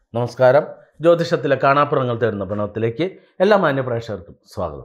നമസ്കാരം ജ്യോതിഷത്തിലെ കാണാപ്പുറങ്ങൾ തേടുന്ന പ്രണവത്തിലേക്ക് എല്ലാ മാന്യ പ്രേക്ഷകർക്കും സ്വാഗതം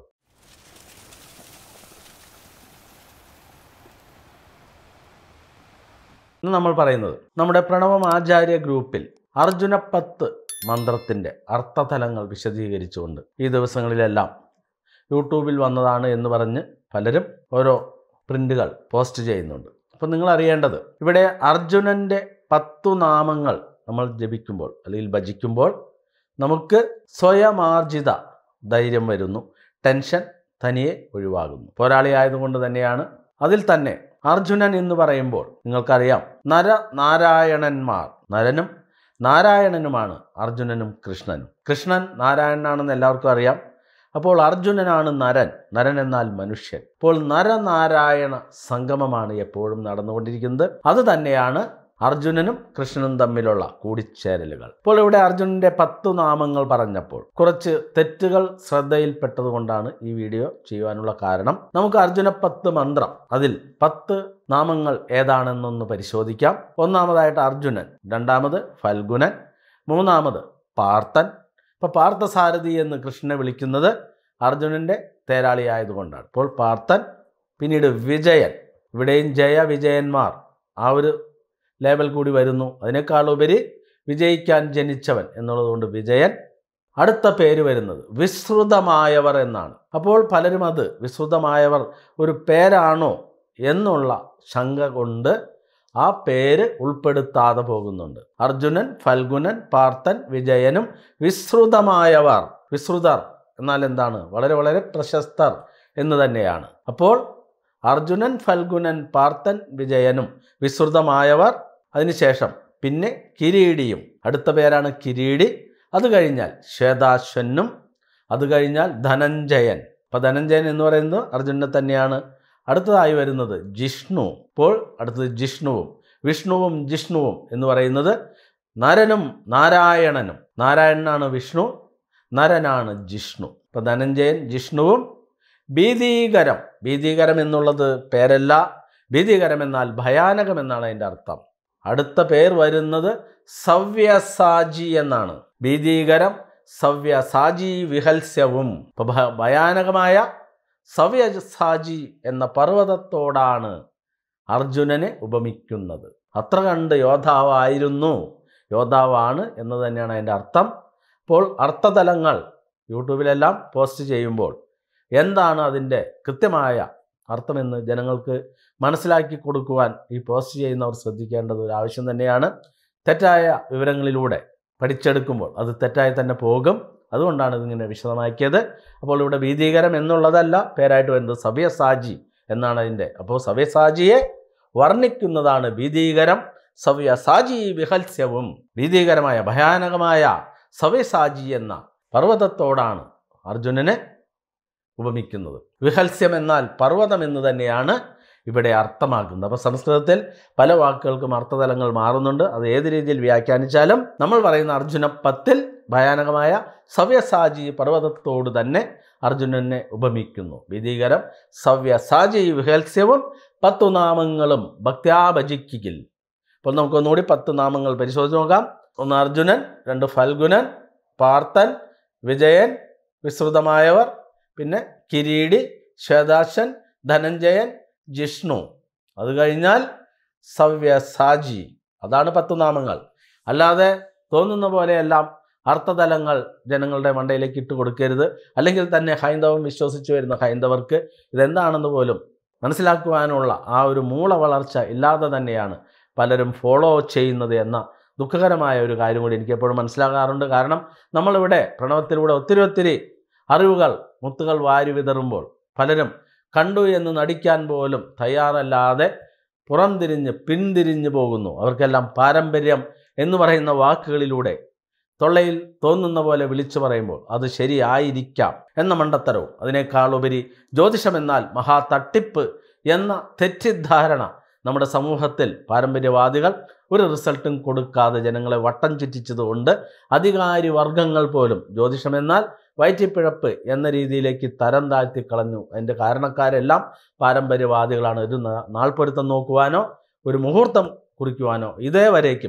ഇന്ന് നമ്മൾ പറയുന്നത് നമ്മുടെ പ്രണവം ആചാര്യ ഗ്രൂപ്പിൽ അർജുന പത്ത് മന്ത്രത്തിൻ്റെ അർത്ഥതലങ്ങൾ വിശദീകരിച്ചുകൊണ്ട് ഈ ദിവസങ്ങളിലെല്ലാം യൂട്യൂബിൽ വന്നതാണ് എന്ന് പറഞ്ഞ് പലരും ഓരോ പ്രിൻ്റുകൾ പോസ്റ്റ് ചെയ്യുന്നുണ്ട് അപ്പോൾ നിങ്ങൾ അറിയേണ്ടത് ഇവിടെ അർജുനൻ്റെ പത്തു നാമങ്ങൾ നമ്മൾ ജപിക്കുമ്പോൾ അല്ലെങ്കിൽ ഭജിക്കുമ്പോൾ നമുക്ക് സ്വയമാർജിത ധൈര്യം വരുന്നു ടെൻഷൻ തനിയെ ഒഴിവാകുന്നു പോരാളി ആയതുകൊണ്ട് തന്നെയാണ് അതിൽ തന്നെ അർജുനൻ എന്ന് പറയുമ്പോൾ നിങ്ങൾക്കറിയാം നര നാരായണന്മാർ നരനും നാരായണനുമാണ് അർജുനനും കൃഷ്ണനും കൃഷ്ണൻ നാരായണനാണെന്ന് എല്ലാവർക്കും അറിയാം അപ്പോൾ അർജുനനാണ് നരൻ നരൻ എന്നാൽ മനുഷ്യൻ അപ്പോൾ നരനാരായണ സംഗമമാണ് എപ്പോഴും നടന്നുകൊണ്ടിരിക്കുന്നത് അത് തന്നെയാണ് അർജുനനും കൃഷ്ണനും തമ്മിലുള്ള കൂടിച്ചേരലുകൾ ഇപ്പോൾ ഇവിടെ അർജുനന്റെ പത്ത് നാമങ്ങൾ പറഞ്ഞപ്പോൾ കുറച്ച് തെറ്റുകൾ ശ്രദ്ധയിൽപ്പെട്ടതുകൊണ്ടാണ് ഈ വീഡിയോ ചെയ്യുവാനുള്ള കാരണം നമുക്ക് അർജുന പത്ത് മന്ത്രം അതിൽ പത്ത് നാമങ്ങൾ ഏതാണെന്നൊന്ന് പരിശോധിക്കാം ഒന്നാമതായിട്ട് അർജുനൻ രണ്ടാമത് ഫൽഗുനൻ മൂന്നാമത് പാർത്ഥൻ ഇപ്പോൾ പാർത്ഥസാരഥി എന്ന് കൃഷ്ണനെ വിളിക്കുന്നത് അർജുനൻ്റെ തേരാളിയായതുകൊണ്ടാണ് ഇപ്പോൾ പാർത്ഥൻ പിന്നീട് വിജയൻ ഇവിടെയും ജയ വിജയന്മാർ ആ ഒരു ലേബൽ കൂടി വരുന്നു അതിനേക്കാളുപരി വിജയിക്കാൻ ജനിച്ചവൻ എന്നുള്ളതുകൊണ്ട് വിജയൻ അടുത്ത പേര് വരുന്നത് വിശ്രുതമായവർ എന്നാണ് അപ്പോൾ പലരും അത് വിശ്രുതമായവർ ഒരു പേരാണോ എന്നുള്ള ശങ്ക കൊണ്ട് ആ പേര് ഉൾപ്പെടുത്താതെ പോകുന്നുണ്ട് അർജുനൻ ഫൽഗുനൻ പാർത്ഥൻ വിജയനും വിശ്രുതമായവർ വിശ്രുതർ എന്നാൽ എന്താണ് വളരെ വളരെ പ്രശസ്തർ എന്ന് തന്നെയാണ് അപ്പോൾ അർജുനൻ ഫൽഗുനൻ പാർത്ഥൻ വിജയനും വിശ്രുതമായവർ അതിനുശേഷം പിന്നെ കിരീടിയും അടുത്ത പേരാണ് കിരീടി അത് കഴിഞ്ഞാൽ ശ്വേതാശ്വനും അത് കഴിഞ്ഞാൽ ധനഞ്ജയൻ അപ്പോൾ ധനഞ്ജയൻ എന്ന് പറയുന്നത് അർജുനനെ തന്നെയാണ് അടുത്തതായി വരുന്നത് ജിഷ്ണു ഇപ്പോൾ അടുത്തത് ജിഷ്ണുവും വിഷ്ണുവും ജിഷ്ണുവും എന്ന് പറയുന്നത് നരനും നാരായണനും നാരായണനാണ് വിഷ്ണു നരനാണ് ജിഷ്ണു ഇപ്പോൾ ധനഞ്ജയൻ ജിഷ്ണുവും ഭീതീകരം ഭീതീകരം എന്നുള്ളത് പേരല്ല ഭീതീകരം എന്നാൽ ഭയാനകം എന്നാണ് അതിൻ്റെ അർത്ഥം അടുത്ത പേർ വരുന്നത് സവ്യസാജി എന്നാണ് ഭീതീകരം സവ്യസാജി വിഹൽസ്യവും ഇപ്പോൾ ഭ- ഭയാനകമായ സവ്യസാജി എന്ന പർവ്വതത്തോടാണ് അർജുനനെ ഉപമിക്കുന്നത് അത്ര കണ്ട് യോദ്ധാവായിരുന്നു യോദ്ധാവാണ് എന്ന് തന്നെയാണ് അതിൻ്റെ അർത്ഥം അപ്പോൾ അർത്ഥതലങ്ങൾ യൂട്യൂബിലെല്ലാം പോസ്റ്റ് ചെയ്യുമ്പോൾ എന്താണ് അതിൻ്റെ കൃത്യമായ അർത്ഥമെന്ന് ജനങ്ങൾക്ക് മനസ്സിലാക്കി കൊടുക്കുവാൻ ഈ പോസ്റ്റ് ചെയ്യുന്നവർ ശ്രദ്ധിക്കേണ്ടത് ഒരു ആവശ്യം തന്നെയാണ് തെറ്റായ വിവരങ്ങളിലൂടെ പഠിച്ചെടുക്കുമ്പോൾ അത് തെറ്റായി തന്നെ പോകും അതുകൊണ്ടാണ് ഇതിങ്ങനെ വിശദമാക്കിയത് അപ്പോൾ ഇവിടെ ഭീതീകരം എന്നുള്ളതല്ല പേരായിട്ട് വരുന്നത് സവ്യസാജി എന്നാണ് അതിൻ്റെ അപ്പോൾ സവ്യസാജിയെ വർണ്ണിക്കുന്നതാണ് ഭീതീകരം സവ്യസാജി വിഹൽസ്യവും ഭീതീകരമായ ഭയാനകമായ സവ്യസാജി എന്ന പർവ്വതത്തോടാണ് അർജുനനെ ഉപമിക്കുന്നത് വിഹൽസ്യം എന്നാൽ പർവ്വതം എന്ന് തന്നെയാണ് ഇവിടെ അർത്ഥമാക്കുന്നത് അപ്പോൾ സംസ്കൃതത്തിൽ പല വാക്കുകൾക്കും അർത്ഥതലങ്ങൾ മാറുന്നുണ്ട് അത് ഏത് രീതിയിൽ വ്യാഖ്യാനിച്ചാലും നമ്മൾ പറയുന്ന അർജുന പത്തിൽ ഭയാനകമായ സവ്യസാജി പർവ്വതത്തോട് തന്നെ അർജുനനെ ഉപമിക്കുന്നു ഭീതീകരം സവ്യസാജി വിഹൽസ്യവും പത്തു നാമങ്ങളും ഭക്ത്യാഭജിക്കിൽ അപ്പോൾ നമുക്ക് ഒന്നുകൂടി പത്ത് നാമങ്ങൾ പരിശോധിച്ച് നോക്കാം ഒന്ന് അർജുനൻ രണ്ട് ഫൽഗുനൻ പാർത്ഥൻ വിജയൻ വിശ്രുതമായവർ പിന്നെ കിരീടി ശ്വേതാശൻ ധനഞ്ജയൻ ജിഷ്ണു അത് കഴിഞ്ഞാൽ സവ്യസാജി അതാണ് പത്ത് നാമങ്ങൾ അല്ലാതെ തോന്നുന്ന പോലെയെല്ലാം അർത്ഥതലങ്ങൾ ജനങ്ങളുടെ മണ്ടയിലേക്ക് ഇട്ട് കൊടുക്കരുത് അല്ലെങ്കിൽ തന്നെ ഹൈന്ദവം വിശ്വസിച്ച് വരുന്ന ഹൈന്ദവർക്ക് ഇതെന്താണെന്ന് പോലും മനസ്സിലാക്കുവാനുള്ള ആ ഒരു മൂള വളർച്ച ഇല്ലാതെ തന്നെയാണ് പലരും ഫോളോ ചെയ്യുന്നത് എന്ന ദുഃഖകരമായ ഒരു കാര്യം കൂടി എനിക്ക് എപ്പോഴും മനസ്സിലാകാറുണ്ട് കാരണം നമ്മളിവിടെ പ്രണവത്തിലൂടെ ഒത്തിരി ഒത്തിരി അറിവുകൾ മുത്തുകൾ വാരി വിതറുമ്പോൾ പലരും കണ്ടു എന്ന് നടിക്കാൻ പോലും തയ്യാറല്ലാതെ പുറംതിരിഞ്ഞ് പിന്തിരിഞ്ഞു പോകുന്നു അവർക്കെല്ലാം പാരമ്പര്യം എന്ന് പറയുന്ന വാക്കുകളിലൂടെ തൊള്ളയിൽ തോന്നുന്ന പോലെ വിളിച്ചു പറയുമ്പോൾ അത് ശരിയായിരിക്കാം എന്ന മണ്ടത്തരവും അതിനേക്കാളുപരി ജ്യോതിഷമെന്നാൽ മഹാ തട്ടിപ്പ് എന്ന തെറ്റിദ്ധാരണ നമ്മുടെ സമൂഹത്തിൽ പാരമ്പര്യവാദികൾ ഒരു റിസൾട്ടും കൊടുക്കാതെ ജനങ്ങളെ വട്ടം ചുറ്റിച്ചതുകൊണ്ട് അധികാരി വർഗങ്ങൾ പോലും ജ്യോതിഷമെന്നാൽ വയറ്റിപ്പിഴപ്പ് എന്ന രീതിയിലേക്ക് തരം താഴ്ത്തി കളഞ്ഞു അതിൻ്റെ കാരണക്കാരെല്ലാം പാരമ്പര്യവാദികളാണ് ഒരു നാ- നാൾപ്പൊരുത്തം നോക്കുവാനോ ഒരു മുഹൂർത്തം കുറിക്കുവാനോ ഇതേവരേക്കും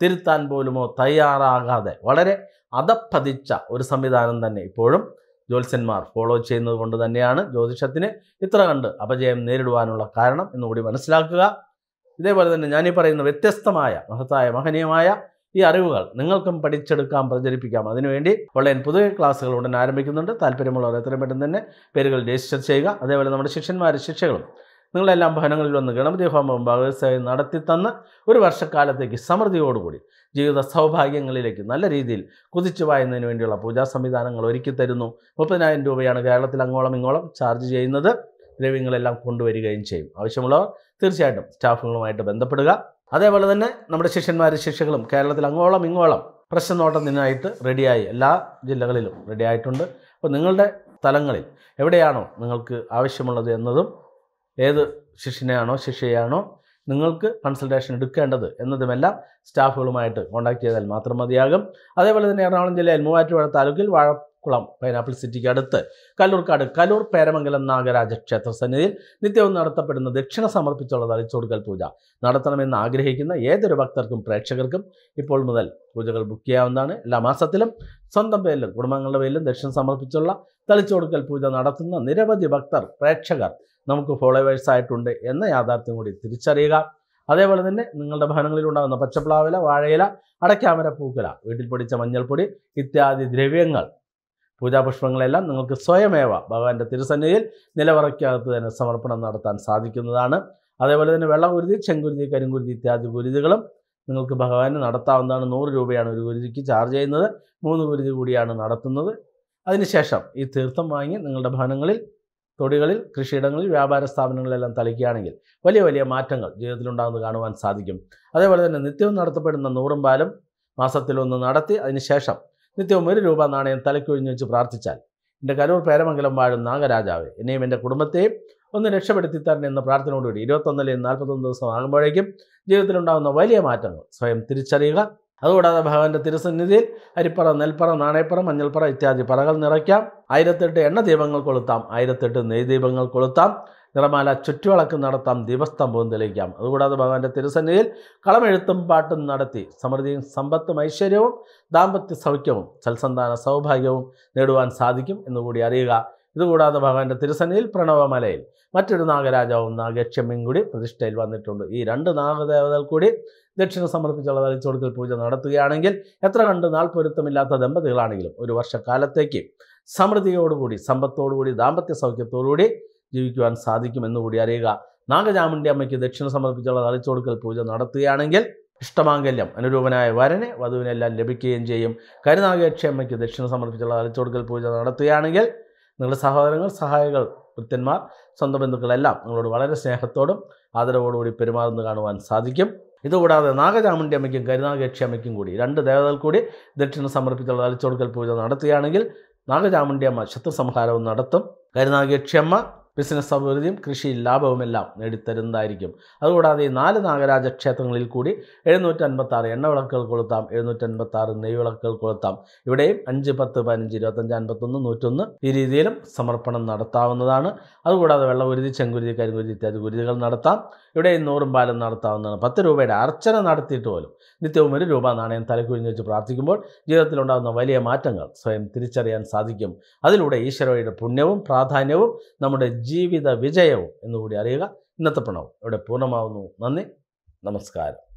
തിരുത്താൻ പോലുമോ തയ്യാറാകാതെ വളരെ അധപ്പതിച്ച ഒരു സംവിധാനം തന്നെ ഇപ്പോഴും ജ്യോത്സ്യന്മാർ ഫോളോ ചെയ്യുന്നത് കൊണ്ട് തന്നെയാണ് ജ്യോതിഷത്തിന് ഇത്ര കണ്ട് അപജയം നേരിടുവാനുള്ള കാരണം എന്നുകൂടി മനസ്സിലാക്കുക ഇതേപോലെ തന്നെ ഞാനീ പറയുന്ന വ്യത്യസ്തമായ മഹത്തായ മഹനീയമായ ഈ അറിവുകൾ നിങ്ങൾക്കും പഠിച്ചെടുക്കാം പ്രചരിപ്പിക്കാം അതിനുവേണ്ടി ഓൺലൈൻ പുതിയ ക്ലാസ്സുകൾ ഉടൻ ആരംഭിക്കുന്നുണ്ട് താല്പര്യമുള്ളവർ എത്രയും പെട്ടെന്ന് തന്നെ പേരുകൾ രജിസ്റ്റർ ചെയ്യുക അതേപോലെ നമ്മുടെ ശിഷ്യന്മാരും ശിക്ഷകളും നിങ്ങളെല്ലാം ഭവനങ്ങളിൽ വന്ന് ഗണപതി ഹോമവും ഭഗവത്സേവയും നടത്തി തന്ന് ഒരു വർഷക്കാലത്തേക്ക് സമൃദ്ധിയോടുകൂടി ജീവിത സൗഭാഗ്യങ്ങളിലേക്ക് നല്ല രീതിയിൽ കുതിച്ചു വായുന്നതിന് വേണ്ടിയുള്ള പൂജാ സംവിധാനങ്ങൾ ഒരുക്കി തരുന്നു മുപ്പതിനായിരം രൂപയാണ് കേരളത്തിൽ അങ്ങോളം ഇങ്ങോളം ചാർജ് ചെയ്യുന്നത് ദ്രവ്യങ്ങളെല്ലാം കൊണ്ടുവരികയും ചെയ്യും ആവശ്യമുള്ളവർ തീർച്ചയായിട്ടും സ്റ്റാഫുകളുമായിട്ട് ബന്ധപ്പെടുക അതേപോലെ തന്നെ നമ്മുടെ ശിഷ്യന്മാരും ശിഷ്യകളും കേരളത്തിൽ അങ്ങോളം ഇങ്ങോളം പ്രശ്നനോട്ടത്തിനായിട്ട് റെഡിയായി എല്ലാ ജില്ലകളിലും റെഡിയായിട്ടുണ്ട് അപ്പോൾ നിങ്ങളുടെ സ്ഥലങ്ങളിൽ എവിടെയാണോ നിങ്ങൾക്ക് ആവശ്യമുള്ളത് എന്നതും ഏത് ശിഷ്യനെയാണോ ശിഷ്യയാണോ നിങ്ങൾക്ക് കൺസൾട്ടേഷൻ എടുക്കേണ്ടത് എന്നതുമെല്ലാം സ്റ്റാഫുകളുമായിട്ട് കോൺടാക്ട് ചെയ്താൽ മാത്രം മതിയാകും അതേപോലെ തന്നെ എറണാകുളം ജില്ലയിൽ മൂവാറ്റുപുഴ താലൂക്കിൽ വാഴക്കുളം പൈനാപ്പിൾ സിറ്റിക്ക് അടുത്ത് കല്ലൂർക്കാട് കലൂർ പേരമംഗലം നാഗരാജ ക്ഷേത്ര സന്നിധിയിൽ നിത്യവും നടത്തപ്പെടുന്ന ദക്ഷിണ സമർപ്പിച്ചുള്ള തളിച്ചോടുക്കൽ പൂജ നടത്തണമെന്ന് ആഗ്രഹിക്കുന്ന ഏതൊരു ഭക്തർക്കും പ്രേക്ഷകർക്കും ഇപ്പോൾ മുതൽ പൂജകൾ ബുക്ക് ചെയ്യാവുന്നതാണ് എല്ലാ മാസത്തിലും സ്വന്തം പേരിലും കുടുംബങ്ങളുടെ പേരിലും ദക്ഷിണ സമർപ്പിച്ചുള്ള തളിച്ചോടുക്കൽ പൂജ നടത്തുന്ന നിരവധി ഭക്തർ പ്രേക്ഷകർ നമുക്ക് ഫോളോവേഴ്സ് ആയിട്ടുണ്ട് എന്ന യാഥാർത്ഥ്യം കൂടി തിരിച്ചറിയുക അതേപോലെ തന്നെ നിങ്ങളുടെ ഭവനങ്ങളിൽ ഉണ്ടാകുന്ന പച്ചപ്ലാവില വാഴയില അടയ്ക്കാമര പൂക്കുല വീട്ടിൽ പൊടിച്ച മഞ്ഞൾപ്പൊടി ഇത്യാദി ദ്രവ്യങ്ങൾ പൂജാപുഷ്പങ്ങളെല്ലാം നിങ്ങൾക്ക് സ്വയമേവ ഭഗവാന്റെ തിരുസന്നിധിയിൽ നിലവറയ്ക്കകത്ത് തന്നെ സമർപ്പണം നടത്താൻ സാധിക്കുന്നതാണ് അതേപോലെ തന്നെ വെള്ളകുരുതി ചെങ്കുരുതി കരിങ്കുരുതി ഇത്യാദി ഗുരുതികളും നിങ്ങൾക്ക് ഭഗവാന് നടത്താവുന്നതാണ് നൂറ് രൂപയാണ് ഒരു ഗുരുതിക്ക് ചാർജ് ചെയ്യുന്നത് മൂന്ന് ഗുരുതി കൂടിയാണ് നടത്തുന്നത് അതിനുശേഷം ഈ തീർത്ഥം വാങ്ങി നിങ്ങളുടെ ഭവനങ്ങളിൽ തൊടികളിൽ കൃഷിയിടങ്ങളിൽ വ്യാപാര സ്ഥാപനങ്ങളിലെല്ലാം തളിക്കുകയാണെങ്കിൽ വലിയ വലിയ മാറ്റങ്ങൾ ജീവിതത്തിലുണ്ടാകുന്നത് കാണുവാൻ സാധിക്കും അതേപോലെ തന്നെ നിത്യവും നടത്തപ്പെടുന്ന നൂറും പാലും മാസത്തിലൊന്ന് നടത്തി അതിനുശേഷം നിത്യവും ഒരു രൂപ നാണയം തലക്കൊഴിഞ്ഞു വെച്ച് പ്രാർത്ഥിച്ചാൽ എൻ്റെ കരൂർ പേരമംഗലം വാഴും നാഗരാജാവ് എന്നെയും എൻ്റെ കുടുംബത്തെയും ഒന്ന് രക്ഷപ്പെടുത്തി തരണം എന്ന പ്രാർത്ഥനയോടുകൂടി ഇരുപത്തൊന്നിലെയും നാൽപ്പത്തൊന്ന് ദിവസം ആകുമ്പോഴേക്കും ജീവിതത്തിലുണ്ടാകുന്ന വലിയ മാറ്റങ്ങൾ സ്വയം തിരിച്ചറിയുക അതുകൂടാതെ ഭഗവാന്റെ തിരുസന്നിധിയിൽ അരിപ്പറ നെൽപ്പറ നാണയപ്പറ മഞ്ഞൾപ്പറ ഇത്യാദി പറകൾ നിറയ്ക്കാം ആയിരത്തെട്ട് എണ്ണ ദീപങ്ങൾ കൊളുത്താം ആയിരത്തെട്ട് നെയ് ദീപങ്ങൾ കൊളുത്താം നിറമാല ചുറ്റുവിളക്ക് നടത്താം ദീപസ്തംഭവും തെളിയിക്കാം അതുകൂടാതെ ഭഗവാന്റെ തിരുസന്നിധിയിൽ കളമെഴുത്തും പാട്ടും നടത്തി സമൃദ്ധിയും സമ്പത്തും ഐശ്വര്യവും ദാമ്പത്യ സൗഖ്യവും സൽസന്താന സൗഭാഗ്യവും നേടുവാൻ സാധിക്കും എന്നുകൂടി അറിയുക ഇതുകൂടാതെ ഭഗവാന്റെ തിരുസന്നിധിയിൽ പ്രണവമലയിൽ മറ്റൊരു നാഗരാജാവും നാഗക്ഷമ്യം കൂടി പ്രതിഷ്ഠയിൽ വന്നിട്ടുണ്ട് ഈ രണ്ട് നാഗദേവതകൾ കൂടി ദക്ഷിണ സമർപ്പിച്ചുള്ള തളിച്ചുകൊടുക്കൽ പൂജ നടത്തുകയാണെങ്കിൽ എത്ര കണ്ട് നാൾ പൊരുത്തമില്ലാത്ത ദമ്പതികളാണെങ്കിലും ഒരു വർഷക്കാലത്തേക്ക് സമൃദ്ധിയോടുകൂടി സമ്പത്തോടുകൂടി ദാമ്പത്യ സൗഖ്യത്തോടുകൂടി ജീവിക്കുവാൻ സാധിക്കുമെന്ന് കൂടി അറിയുക നാഗചാമുണ്ടി അമ്മയ്ക്ക് ദക്ഷിണ സമർപ്പിച്ചുള്ള തളിച്ചുകൊടുക്കൽ പൂജ നടത്തുകയാണെങ്കിൽ ഇഷ്ടമാംഗല്യം അനുരൂപനായ വരനെ വധുവിനെല്ലാം ലഭിക്കുകയും ചെയ്യും കരുനാഗേക്ഷമ്മയ്ക്ക് ദക്ഷിണ സമർപ്പിച്ചുള്ള തളിച്ചുകൊടുക്കൽ പൂജ നടത്തുകയാണെങ്കിൽ നിങ്ങളുടെ സഹോദരങ്ങൾ സഹായികൾ വൃത്യന്മാർ സ്വന്തം ബന്ധുക്കളെല്ലാം നിങ്ങളോട് വളരെ സ്നേഹത്തോടും ആദരവോടുകൂടി പെരുമാറുന്നു കാണുവാൻ സാധിക്കും ഇതുകൂടാതെ നാഗചാമുണ്ടി അമ്മയ്ക്കും കരുനാഗേക്ഷി അമ്മയ്ക്കും കൂടി രണ്ട് ദേവതകൾ കൂടി ദക്ഷിണ സമർപ്പിച്ചുള്ള തളിച്ചുകൊടുക്കൽ പൂജ നടത്തുകയാണെങ്കിൽ നാഗചാമുണ്ടി അമ്മ ശത്രുസംഹാരവും നടത്തും കരുനാഗേക്ഷി അമ്മ ബിസിനസ് അഭിവൃദ്ധിയും കൃഷിയിൽ ലാഭവുമെല്ലാം നേടിത്തരുന്നതായിരിക്കും അതുകൂടാതെ ഈ നാല് നാഗരാജ ക്ഷേത്രങ്ങളിൽ കൂടി എഴുന്നൂറ്റി ആറ് എണ്ണ വിളക്കുകൾ കൊളുത്താം എഴുന്നൂറ്റി ആറ് നെയ് വിളക്കുകൾ കൊളുത്താം ഇവിടെയും അഞ്ച് പത്ത് പതിനഞ്ച് ഇരുപത്തഞ്ച് അൻപത്തൊന്ന് നൂറ്റൊന്ന് ഈ രീതിയിലും സമർപ്പണം നടത്താവുന്നതാണ് അതുകൂടാതെ വെള്ളഗുരുതി ചെങ്കുരുതി കരിങ്കുരുതി ഇത്യാദി ഗുരുതികൾ നടത്താം ഇവിടെയും നൂറും പാലും നടത്താവുന്നതാണ് പത്ത് രൂപയുടെ അർച്ചന നടത്തിയിട്ട് പോലും നിത്യവും ഒരു രൂപ നാണയം തലക്കുഴിഞ്ഞ് വെച്ച് പ്രാർത്ഥിക്കുമ്പോൾ ജീവിതത്തിലുണ്ടാകുന്ന വലിയ മാറ്റങ്ങൾ സ്വയം തിരിച്ചറിയാൻ സാധിക്കും അതിലൂടെ ഈശ്വരയുടെ പുണ്യവും പ്രാധാന്യവും നമ്മുടെ ജീവിത വിജയവും എന്നുകൂടി അറിയുക ഇന്നത്തെ പ്രണവം ഇവിടെ പൂർണ്ണമാവുന്നു നന്ദി നമസ്കാരം